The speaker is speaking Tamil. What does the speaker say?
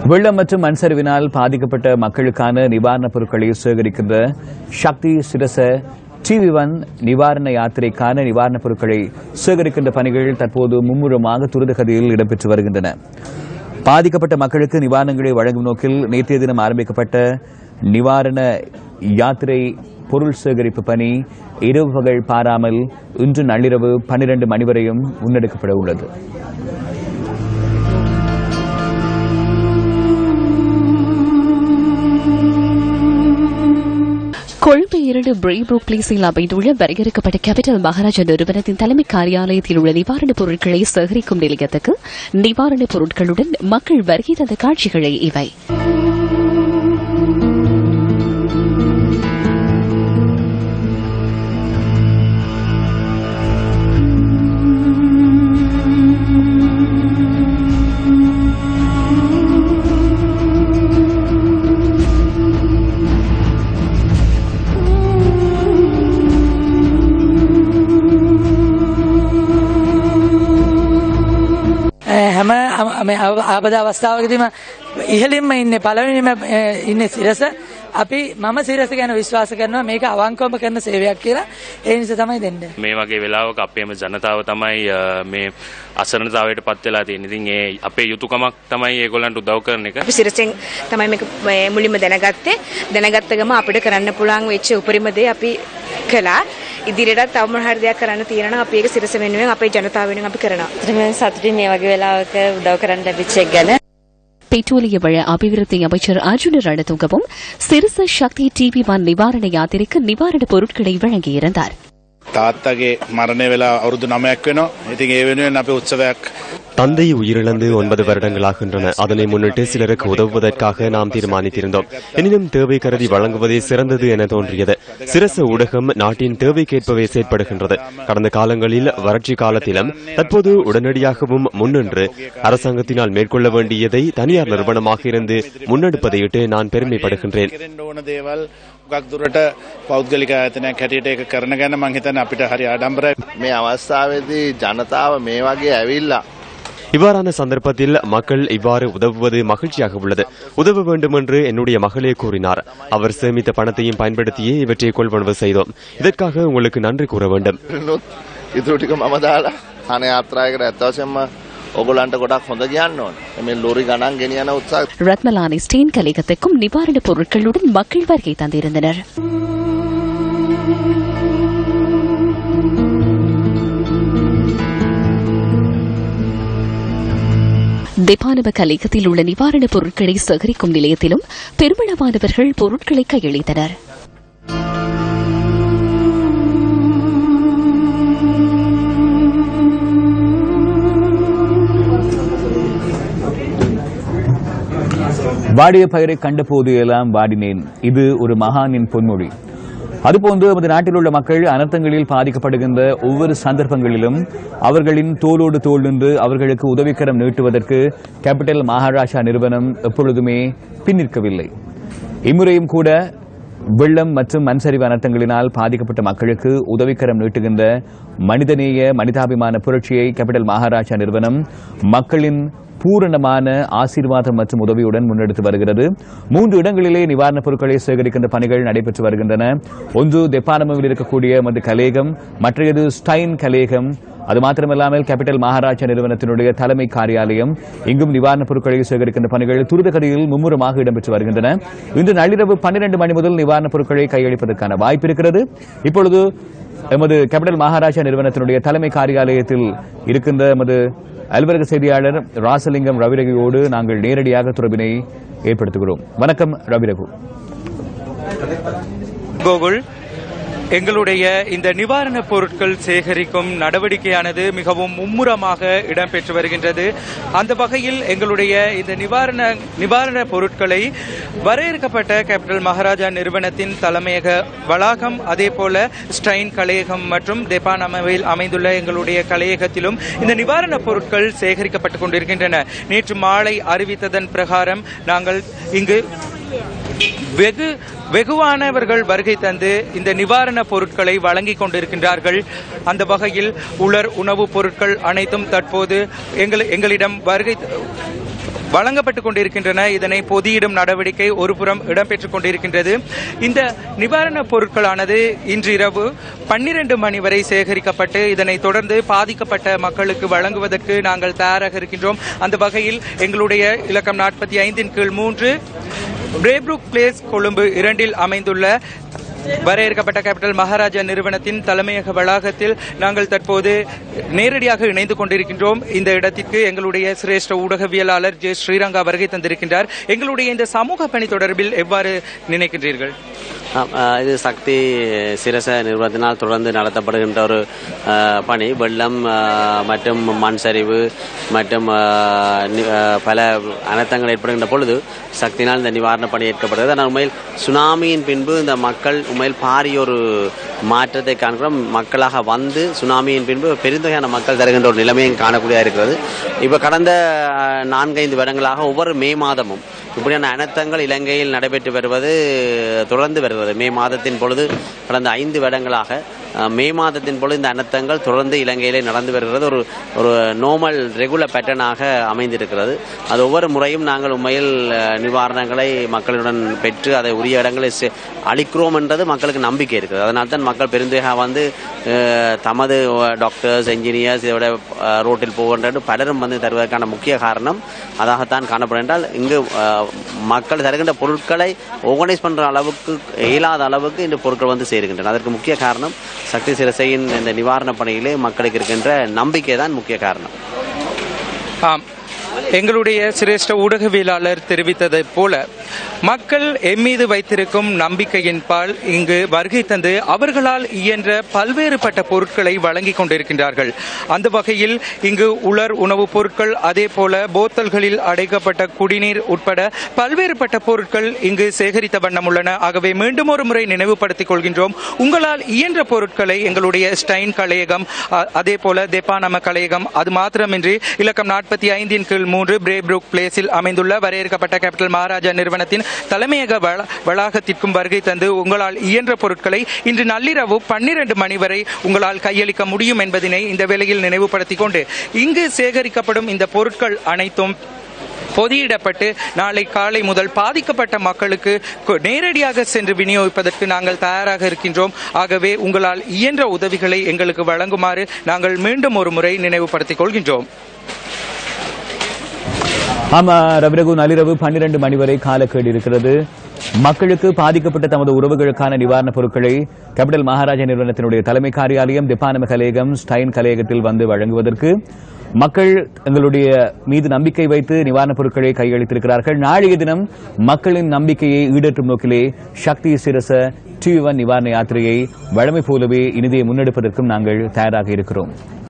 வெள்ளம் மற்றும் மண் சரிவினால் பாதிக்கப்பட்ட மக்களுக்கான நிவாரணப் பொருட்களை சேகரிக்கின்ற சக்தி சிரச டிவி ஒன் நிவாரண யாத்திரைக்கான நிவாரணப் பொருட்களை சேகரிக்கின்ற பணிகள் தற்போது மும்முரமாக துரிதகதியில் இடம்பெற்று வருகின்றன பாதிக்கப்பட்ட மக்களுக்கு நிவாரணங்களை வழங்கும் நோக்கில் நேற்றைய தினம் ஆரம்பிக்கப்பட்ட நிவாரண யாத்திரை பொருள் சேகரிப்பு பணி இரவு பகல் பாராமல் இன்று நள்ளிரவு பன்னிரண்டு மணி வரையும் முன்னெடுக்கப்பட உள்ளது கொழும்பு இரண்டு பிரேப்ரூக் பிளேஸில் அமைந்துள்ள வரையறுக்கப்பட்ட கேபிட்டல் மகாராஜா நிறுவனத்தின் தலைமை காரியாலயத்தில் உள்ள நிவாரணப் பொருட்களை சேகரிக்கும் நிலையத்துக்கு நிவாரணப் பொருட்களுடன் மக்கள் வருகை தந்த காட்சிகளை இவை හැම මේ ආපද අවස්ථාවකදීම ඉහලින්ම ඉන්න පළවෙනිම අ, ඉන්න සිරස අපි මම සිරස ගැන විශ්වාස කරනවා මේක අවංකවම කරන සේවයක් කියලා ඒ නිසා තමයි දෙන්නේ. මේ වගේ වෙලාවක අපේම ජනතාව තමයි අ, මේ අසරණතාවයට පත් වෙලා තියෙන්නේ. ඉතින් ඒ අපේ යුතුයකමක් තමයි ඒගොල්ලන්ට උදව් කරන එක. අපි සිරසෙන් තමයි මේක මේ මුලින්ම දැනගත්තේ දැනගත්ත ගම අපිට කරන්න පුළුවන් වෙච්ච උපරිම දේ අපි කළා ඉදිරියටත් තව මොන හරි දෙයක් කරන්න තියෙනවා නම් අපි ඒක සිරස වෙනුවෙන් අපේ ජනතාව වෙනුවෙන් අපි කරනවා ඇත්තටම සතුටින් මේ වගේ වෙලාවක උදව් කරන්න ලැබිච්ච එක ගැන பெட்ரோலிய வள அபிவிருத்தி அமைச்சர் அர்ஜுன ரணதுங்கவும் சிறுச சக்தி டிவி ஒன் நிவாரண யாத்திரைக்கு நிவாரணப் பொருட்களை வழங்கியிருந்தார் තාත්තගේ මරණය වෙලා අවුරුදු නමයක් වෙනවා ඉතින් ඒ වෙනුවෙන් අප උත්සවයක් தந்தை உயிரிழந்து ஒன்பது வருடங்களாகின்றன அதனை முன்னிட்டு சிலருக்கு உதவுவதற்காக நாம் தீர்மானித்திருந்தோம் எனினும் தேவை கருதி வழங்குவதே சிறந்தது என தோன்றியது சிரச ஊடகம் நாட்டின் தேவைக்கேற்பவே செயற்படுகின்றது கடந்த காலங்களில் வறட்சி காலத்திலும் தற்போது உடனடியாகவும் முன்னின்று அரசாங்கத்தினால் மேற்கொள்ள வேண்டியதை தனியார் நிறுவனமாக இருந்து முன்னெடுப்பதையிட்டு நான் பெருமைப்படுகின்றேன் කෙරෙන්ට ඕන දේවල් ගක් දුරට පෞද්ගලික ආයතනයක් හැටියට ඒක කරන ගැන මං හිතන්නේ අපිට හරි ආඩම්බරයි මේ අවස්ථාවේදී ජනතාව මේ වගේ ඇවිල්ලා இவ்வாறான சந்தர்ப்பத்தில் மக்கள் இவ்வாறு உதவுவது மகிழ்ச்சியாக உள்ளது உதவ வேண்டும் என்று என்னுடைய மகளே கூறினார் அவர் சேமித்த பணத்தையும் பயன்படுத்தியே இவற்றை கொள்வனவு செய்தோம் இதற்காக உங்களுக்கு நன்றி கூற வேண்டும் නුත් ඉතුරු ටික මම දාලා අන යාත්‍රායකට ඇත්තවශයෙන්ම ඔගොල්ලන්ට ගොඩක් හොඳ කියන්න ඕන. මේ ලොරි ගණන් ගෙනියන උත්සාහ ரத்மலானி ஸ்டேன் கலையகத்துக்கும் நிவாரணப் பொருட்களுடன் மக்கள் வருகை தந்திருந்தனர் திபானவ கலையகத்தில் உள்ள நிவாரணப் பொருட்களை சேகரிக்கும் நிலையத்திலும் பெருமளவானவர்கள் பொருட்களை கையளித்தனர் வாடிய பயிரை கண்டபோது எல்லாம் வாடினேன் இது ஒரு மகானின் பொன்மொழி அதுபோன்று நமது நாட்டில் உள்ள மக்கள் அனர்த்தங்களில் பாதிக்கப்படுகின்ற ஒவ்வொரு சந்தர்ப்பங்களிலும் அவர்களின் தோளோடு தோள் நின்று அவர்களுக்கு உதவிக்கரம் நீட்டுவதற்கு கேபிட்டல் மகாராஷ்டிரா நிறுவனம் எப்பொழுதுமே பின்னிற்கவில்லை இம்முறையும் கூட வெள்ளம் மற்றும் மண்சரிவு அனர்த்தங்களினால் பாதிக்கப்பட்ட மக்களுக்கு உதவிக்கரம் நீட்டுகின்ற மனிதநேய மனிதாபிமான புரட்சியை கேபிட்டல் மகாராஷ்டிரா நிறுவனம் மக்களின் பூரணமான ஆசீர்வாதம் மற்றும் உதவியுடன் முன்னெடுத்து வருகிறது மூன்று இடங்களிலே நிவாரணப் பொருட்களை சேகரிக்கின்ற பணிகள் நடைபெற்று வருகின்றன ஒன்று தெப்பானமில் இருக்கக்கூடிய மது கலேகம் மற்றையது ஸ்டைன் கலேகம் அது மாத்திரமல்லாமல் கேபிட்டல் மகாராஜா நிறுவனத்தினுடைய தலைமை காரியாலயம் இங்கும் நிவாரணப் பொருட்களை சேகரிக்கின்ற பணிகள் துரிதகதியில் மும்முரமாக இடம்பெற்று வருகின்றன இன்று நள்ளிரவு பன்னிரண்டு மணி முதல் நிவாரணப் பொருட்களை கையளிப்பதற்கான வாய்ப்பு இருக்கிறது இப்பொழுது எமது கேபிட்டல் மகாராஜா நிறுவனத்தினுடைய தலைமை காரியாலயத்தில் இருக்கின்ற எமது அலுவலக செய்தியாளர் ராசலிங்கம் ரவிரகியோடு நாங்கள் நேரடியாக தொடர்பினை ஏற்படுத்துகிறோம் வணக்கம் ரவிரகு கோகுல் எங்களுடைய இந்த நிவாரணப் பொருட்கள் சேகரிக்கும் நடவடிக்கையானது மிகவும் மும்முரமாக இடம்பெற்று வருகின்றது அந்த வகையில் எங்களுடைய இந்த நிவாரண நிவாரண பொருட்களை வரையறுக்கப்பட்ட கேபிட்டல் மகாராஜா நிறுவனத்தின் தலைமையக வளாகம் அதே போல ஸ்டைன் கலையகம் மற்றும் தெப்பானமவில் அமைந்துள்ள எங்களுடைய கலையகத்திலும் இந்த நிவாரணப் பொருட்கள் சேகரிக்கப்பட்டுக் கொண்டிருக்கின்றன நேற்று மாலை அறிவித்ததன் பிரகாரம் நாங்கள் இங்கு வெகு வெகுவானவர்கள் வருகை தந்து இந்த நிவாரணப் பொருட்களை வழங்கிக் கொண்டிருக்கின்றார்கள் அந்த வகையில் உலர் உணவுப் பொருட்கள் அனைத்தும் தற்போது எங்கள் எங்களிடம் வருகை வழங்கப்பட்டுக் கொண்டிருக்கின்றன இதனை பொதியிடும் நடவடிக்கை ஒருபுறம் இடம்பெற்றுக் கொண்டிருக்கின்றது இந்த நிவாரணப் பொருட்களானது இன்றிரவு பன்னிரண்டு மணி வரை சேகரிக்கப்பட்டு இதனை தொடர்ந்து பாதிக்கப்பட்ட மக்களுக்கு வழங்குவதற்கு நாங்கள் தயாராக இருக்கின்றோம் அந்த வகையில் எங்களுடைய இலக்கம் நாற்பத்தி ஐந்தின் கீழ் மூன்று பிரேப்ரூக் பிளேஸ் கொழும்பு இரண்டில் அமைந்துள்ள வரையறுக்கப்பட்ட கேபிட்டல் மகாராஜா நிறுவனத்தின் தலைமையக வளாகத்தில் நாங்கள் தற்போது நேரடியாக இணைந்து கொண்டிருக்கின்றோம் இந்த இடத்திற்கு எங்களுடைய சிரேஷ்ட ஊடகவியலாளர் ஜே ஸ்ரீரங்கா வருகை தந்திருக்கின்றார் எங்களுடைய இந்த சமூக பணி தொடர்பில் எவ்வாறு நினைக்கின்றீர்கள் ஆம், ஆ, இது சக்தி சிரச நிறுவனத்தினால் தொடர்ந்து நடத்தப்படுகின்ற ஒரு ஆ, பணி வெள்ளம் ஆ, மற்றும் மண் சரிவு மற்றும் ஆ, நி- ஆ, பல அனர்த்தங்கள் ஏற்படுகின்ற பொழுது சக்தினால் இந்த நிவாரண பணி ஏற்கப்படுகிறது ஆனால் உண்மையில் சுனாமியின் பின்பு இந்த மக்கள் உண்மையில் பாரிய ஒரு மாற்றத்தை காண்கிறோம் மக்களாக வந்து சுனாமியின் பின்பு பெருந்தொகையான மக்கள் தருகின்ற ஒரு நிலைமையும் காணக்கூடியதாக இருக்கிறது இப்போ கடந்த ஆ, நான்கைந்து வருடங்களாக ஒவ்வொரு மே மாதமும் இப்படியான அனர்த்தங்கள் இலங்கையில் நடைபெற்று வருவது தொடர்ந்து வருகிறது மே மாதத்தின் பொழுது கடந்த ஐந்து வருடங்களாக அஹ், மே மாதத்தின் பொழுது இந்த அனர்த்தங்கள் தொடர்ந்து இலங்கையிலே நடந்து வருகிறது ஒரு ஒரு நார்மல் ரெகுலர் பேட்டர்னாக அமைந்திருக்கிறது அது ஒவ்வொரு முறையும் நாங்கள் உண்மையில் அஹ், நிவாரணங்களை மக்களுடன் பெற்று அதை உரிய இடங்களில் செ- அளிக்கிறோம் என்றது மக்களுக்கு நம்பிக்கை இருக்குது அதனால தான் மக்கள் பெருந்தொகையாக வந்து அஹ், தமது டாக்டர்ஸ் என்ஜினியர்ஸ் இதோட அஹ், ரோட்டில் போகின்ற பலரும் வந்து தருவதற்கான முக்கிய காரணம் அதாகத்தான் காணப்படும் என்றால் இங்கு அஹ், மக்கள் தருகின்ற பொருட்களை ஆர்கனைஸ் பண்ற அளவுக்கு இயலாத அளவுக்கு இந்த பொருட்கள் வந்து சேருகின்றன அதற்கு முக்கிய காரணம் சக்தி சிரசையின் இந்த நிவாரண பணியிலே மக்களுக்கு இருக்கின்ற நம்பிக்கை தான் முக்கிய காரணம் ஆம் எங்களுடைய சிரேஷ்ட ஊடகவியலாளர் தெரிவித்ததைப் போல மக்கள் எம்மீது வைத்திருக்கும் நம்பிக்கையின் பால் இங்கு வருகை தந்து அவர்களால் இயன்ற பல்வேறுபட்ட பொருட்களை வழங்கிக் கொண்டிருக்கின்றார்கள் அந்த வகையில் இங்கு உலர் உணவுப் பொருட்கள் அதே போல போத்தல்களில் அடைக்கப்பட்ட குடிநீர் உட்பட பல்வேறுபட்ட பொருட்கள் இங்கு சேகரித்த வண்ணம் உள்ளன ஆகவே மீண்டும் ஒரு முறை நினைவுபடுத்திக் கொள்கின்றோம் உங்களால் இயன்ற பொருட்களை எங்களுடைய ஸ்டைன் கலையகம் அ- அதே போல தெப்பானம கலையகம் அது மாத்திரமின்றி இலக்கம் நாற்பத்தி ஐந்தின் கீழ் மூன்று பிரேப்ரூக் பிளேஸில் அமைந்துள்ள வரையறுக்கப்பட்ட கேபிட்டல் மகாராஜா நிறுவனத்தின் தலைமையக வள- வளாகத்திற்கும் வருகை தந்து உங்களால் இயன்ற பொருட்களை இன்று நள்ளிரவு பன்னிரண்டு மணி வரை உங்களால் கையளிக்க முடியும் என்பதனை இந்த வேளையில் நினைவுபடுத்திக் கொண்டு இங்கு சேகரிக்கப்படும் இந்த பொருட்கள் அனைத்தும் பொதியிடப்பட்டு நாளை காலை முதல் பாதிக்கப்பட்ட மக்களுக்கு கொ- நேரடியாக சென்று விநியோகிப்பதற்கு நாங்கள் தயாராக இருக்கின்றோம் ஆகவே உங்களால் இயன்ற உதவிகளை எங்களுக்கு வழங்குமாறு நாங்கள் மீண்டும் ஒரு முறை நினைவுபடுத்திக் கொள்கின்றோம் ஆமா ரவிரகு நள்ளிரவு பன்னிரண்டு மணி வரை காலக்கேடு இருக்கிறது மக்களுக்கு பாதிக்கப்பட்ட தமது உறவுகளுக்கான நிவாரணப் பொருட்களை கேபிட்டல் மகாராஜா நிறுவனத்தினுடைய தலைமை காரியாலயம் திப்பானம கலையகம் ஸ்டைன் கலையகத்தில் வந்து வழங்குவதற்கு மக்கள் எங்களுடைய மீது நம்பிக்கை வைத்து நிவாரணப் பொருட்களை கையளித்திருக்கிறார்கள் நாளைய தினம் மக்களின் நம்பிக்கையை ஈடேற்றும் நோக்கிலே சக்தி சிரச டி நிவாரண யாத்திரையை வழமை போலவே இனிதே முன்னெடுப்பதற்கும் நாங்கள் தயாராக இருக்கிறோம்